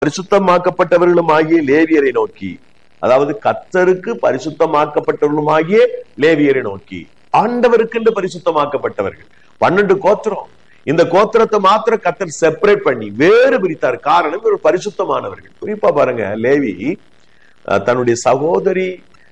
பரிசுத்தமாக்கப்பட்டவர்களும் ஆகிய லேவியரை நோக்கி அதாவது கத்தருக்கு பரிசுத்தமாக்கப்பட்டவர்களும் ஆகிய லேவியரை நோக்கி ஆண்டவருக்கென்று பரிசுத்தமாக்கப்பட்டவர்கள் பன்னெண்டு கோத்திரம் இந்த கோத்திரத்தை மாத்திரம் கத்தர் செப்பரேட் பண்ணி வேறு பிரித்தார் காரணம் இவர் பரிசுத்தமானவர்கள் குறிப்பா பாருங்க லேவி அஹ், தன்னுடைய சகோதரி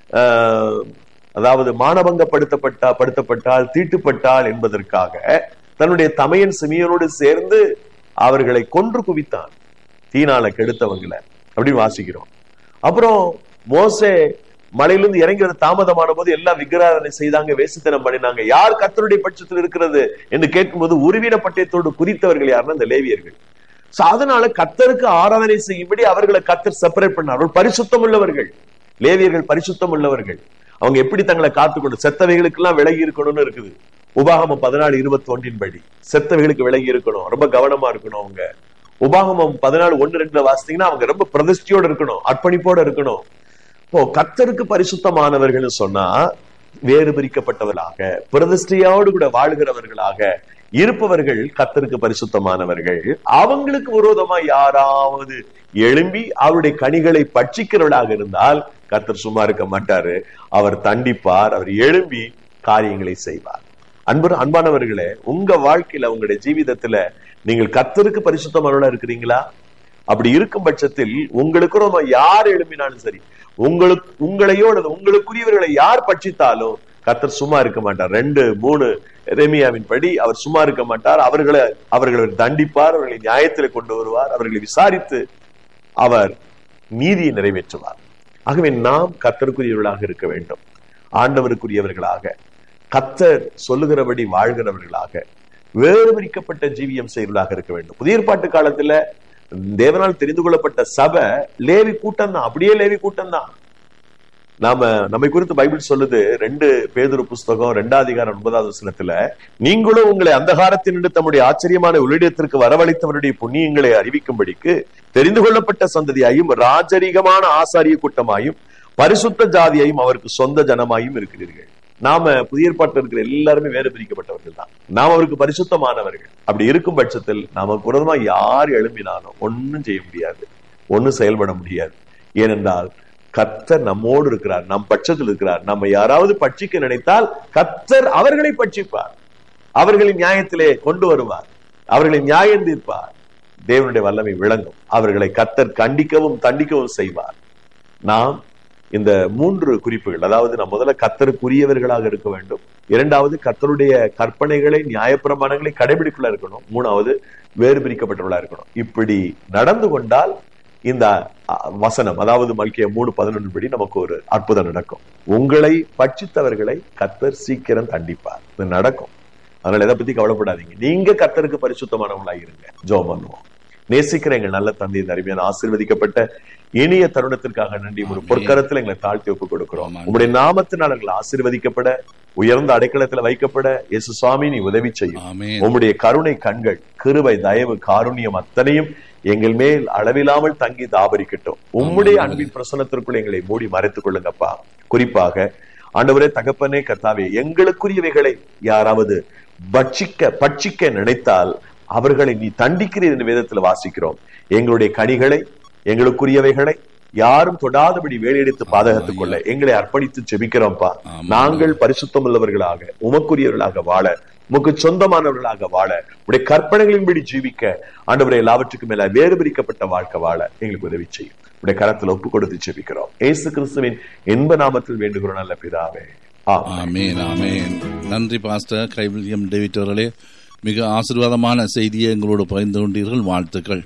அஹ், அதாவது மானபங்கப்படுத்தப்பட்டா படுத்தப்பட்டால் தீட்டுப்பட்டால் என்பதற்காக தன்னுடைய தமையன் சிமியனோடு சேர்ந்து அவர்களை கொன்று குவித்தான் தீனால கெடுத்தவங்களை அப்படின்னு வாசிக்கிறோம் அப்புறம் மோசே மலையிலிருந்து இறங்கி வர தாமதமான போது எல்லாம் விக்கிராதனை செய்தாங்க வேசித்தனம் பண்ணினாங்க யார் கத்தருடைய பட்சத்தில் இருக்கிறது என்று கேட்கும்போது உருவின பட்டயத்தோடு குறித்தவர்கள் யாருன்னா இந்த லேவியர்கள் So, அதனால கத்தருக்கு ஆராதனை செய்யும்படி அவர்களை கத்தர் செப்பரேட் பண்ணார் அவர்கள் பரிசுத்தம் உள்ளவர்கள் லேவியர்கள் பரிசுத்தம் உள்ளவர்கள் அவங்க எப்படி தங்களை காத்துக்கொண்டு செத்தவைகளுக்கு எல்லாம் விலகி இருக்கணும்னு இருக்குது உபாகமம் பதினாலு இருபத்தி ஒன்றின் படி செத்தவைகளுக்கு விலகி இருக்கணும் ரொம்ப கவனமா இருக்கணும் அவங்க உபாகமம் பதினாலு ஒன்னு ரெண்டுல வாசித்தீங்கன்னா அவங்க ரொம்ப பிரதிஷ்டியோட இருக்கணும் அர்ப்பணிப்போட இருக்கணும் இப்போ கத்தருக்கு பரிசுத்தமானவர்கள் சொன்னா வேறு பிரிக்கப்பட்டவர்களாக பிரதிஷ்டையோடு கூட வாழ்கிறவர்களாக இருப்பவர்கள் கத்தருக்கு பரிசுத்தமானவர்கள் அவங்களுக்கு விரோதமா யாராவது எழும்பி அவருடைய கனிகளை பட்சிக்கிறவர்களாக இருந்தால் கத்தர் சும்மா இருக்க மாட்டாரு அவர் தண்டிப்பார் அவர் எழும்பி காரியங்களை செய்வார் அன்பு அன்பானவர்களே உங்க வாழ்க்கையில உங்களுடைய ஜீவிதத்துல நீங்கள் கத்தருக்கு பரிசுத்தமானவர்களா இருக்கிறீங்களா அப்படி இருக்கும் பட்சத்தில் உங்களுக்கு ரொம்ப யார் எழுப்பினாலும் சரி உங்களுக்கு உங்களையோ அல்லது உங்களுக்குரியவர்களை யார் பட்சித்தாலும் கத்தர் சும்மா இருக்க மாட்டார் ரெண்டு மூணு ரெமியாவின் படி அவர் சும்மா இருக்க மாட்டார் அவர்களை அவர்களை தண்டிப்பார் அவர்களை நியாயத்தில் கொண்டு வருவார் அவர்களை விசாரித்து அவர் நீதியை நிறைவேற்றுவார் ஆகவே நாம் கத்தருக்குரியவர்களாக இருக்க வேண்டும் ஆண்டவருக்குரியவர்களாக கத்தர் சொல்லுகிறபடி வாழ்கிறவர்களாக வேறு பிரிக்கப்பட்ட ஜீவியம் செய்வர்களாக இருக்க வேண்டும் புதிய ஏற்பாட்டு காலத்துல தேவனால் தெரிந்து கொள்ளப்பட்ட சபை லேவி கூட்டம் தான் அப்படியே லேவி கூட்டம் தான் நாம நம்மை குறித்து பைபிள் சொல்லுது ரெண்டு பேதுரு புஸ்தகம் ரெண்டாவது அதிகாரம் ஒன்பதாவது வசனத்துல நீங்களும் உங்களை அந்தகாரத்தினின்று தம்முடைய ஆச்சரியமான உள்ளிடத்திற்கு வரவழைத்தவருடைய புண்ணியங்களை அறிவிக்கும்படிக்கு தெரிந்து கொள்ளப்பட்ட சந்ததியாயும் ராஜரீகமான ஆசாரிய கூட்டமாயும் பரிசுத்த ஜாதியாயும் அவருக்கு சொந்த ஜனமாயும் இருக்கிறீர்கள் நாம புதிய ஏற்பாட்டில் இருக்கிற எல்லாருமே வேறு பிரிக்கப்பட்டவர்கள் தான் நாம் அவருக்கு பரிசுத்தமானவர்கள் அப்படி இருக்கும் பட்சத்தில் நமக்கு விரோதமா யார் எழும்பினாலும் ஒன்னும் செய்ய முடியாது ஒன்னும் செயல்பட முடியாது ஏனென்றால் கத்தர் நம்மோடு இருக்கிறார் நம் பட்சத்தில் இருக்கிறார் நம்ம யாராவது பட்சிக்க நினைத்தால் கத்தர் அவர்களை பட்சிப்பார் அவர்களின் நியாயத்திலே கொண்டு வருவார் அவர்களை நியாயம் தீர்ப்பார் தேவனுடைய வல்லமை விளங்கும் அவர்களை கத்தர் கண்டிக்கவும் தண்டிக்கவும் செய்வார் நாம் இந்த மூன்று குறிப்புகள் அதாவது நாம் முதல்ல கத்தருக்குரியவர்களாக இருக்க வேண்டும் இரண்டாவது கத்தருடைய கற்பனைகளை நியாயப்பிரமாணங்களை கடைபிடிக்குள்ள இருக்கணும் மூணாவது வேறு பிரிக்கப்பட்டவர்களா இருக்கணும் இப்படி நடந்து கொண்டால் இந்த அஹ், வசனம் அதாவது மல்கிய மூணு பதினொன்று படி நமக்கு ஒரு அற்புதம் நடக்கும் உங்களை பட்சித்தவர்களை கத்தர் சீக்கிரம் தண்டிப்பார் இது நடக்கும் அதனால எதை பத்தி கவலைப்படாதீங்க நீங்க கத்தருக்கு பரிசுத்தமானவங்களா இருங்க ஜோம் பண்ணுவோம் நேசிக்கிற எங்கள் நல்ல தந்தை இந்த அருமையான ஆசீர்வதிக்கப்பட்ட இனிய தருணத்திற்காக நன்றி ஒரு பொற்கரத்தில் எங்களை தாழ்த்தி ஒப்புக் கொடுக்கிறோம் ஆமாம். உங்களுடைய நாமத்தினால் எங்களை ஆசீர்வதிக்கப்பட உயர்ந்த அடைக்கலத்துல வைக்கப்பட இயேசு சுவாமி நீ உதவி செய்யும் ஆமென் உம்முடைய கருணை கண்கள் கிருபை தயவு காருண்யம் அத்தனையும் எங்கள் மேல் அளவில்லாமல் தங்கி தாபரிக்கட்டும் உம்முடைய ஆமென். அன்பின் பிரசனத்திற்குள் எங்களை மூடி மறைத்துக் கொள்ளுங்கப்பா குறிப்பாக ஆண்டவரே தகப்பனே கர்த்தாவே எங்களுக்குரியவைகளை யாராவது பட்சிக்க பட்சிக்க நினைத்தால் அவர்களை நீ தண்டிக்கிறீர் என்று வேதத்தில் வாசிக்கிறோம் எங்களுடைய கனிகளை எங்களுக்குரியவைகளை யாரும் தொடாதபடி வேலையெடுத்து பாதகத்துக் கொள்ள எங்களை அர்ப்பணித்து ஜெபிக்கிறோம்ப்பா ஆமென். நாங்கள் பரிசுத்தம் உள்ளவர்களாக உமக்குரியவர்களாக வாழ உமக்கு சொந்தமானவர்களாக வாழ உடைய கற்பனைகளின்படி ஜீவிக்க ஆண்டவரை எல்லாவற்றுக்கும் மேல வேறு பிரிக்கப்பட்ட வாழ்க்கை வாழ எங்களுக்கு உதவி செய்யும் உடைய கரத்துல ஒப்பு கொடுத்து ஜெபிக்கிறோம் ஏசு கிறிஸ்துவின் இன்ப நாமத்தில் வேண்டுகிறோம் நல்ல பிதாவே ஆமென். ஆமேன் ஆமேன் நன்றி பாஸ்டர் கைவில்யம் டேவிட் அவர்களே மிக ஆசீர்வாதமான செய்தியை எங்களோடு பகிர்ந்து கொண்டீர்கள் வாழ்த்துக்கள்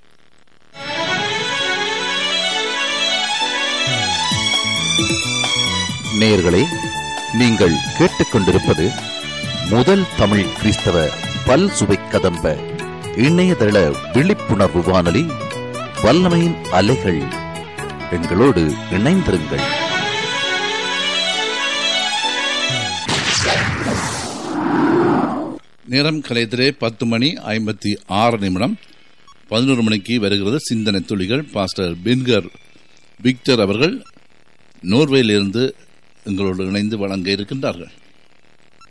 நேயர்களே நீங்கள் கேட்டுக்கொண்டிருப்பது முதல் தமிழ் கிறிஸ்தவ பல் சுவை கதம்ப இணையதள விழிப்புணர்வு வானொலி வல்லமையின் அலைகள் எங்களோடு இணைந்திருங்கள் நேரம் கலையத்திலே பத்து மணி ஐம்பத்தி ஆறு நிமிடம் பதினோரு மணிக்கு வருகிறது சிந்தனை துளிகள் பாஸ்டர் பின்கர் விக்டர் அவர்கள் நோர்வேயிலிருந்து எங்களோடு இணைந்து வழங்க இருக்கின்றார்கள்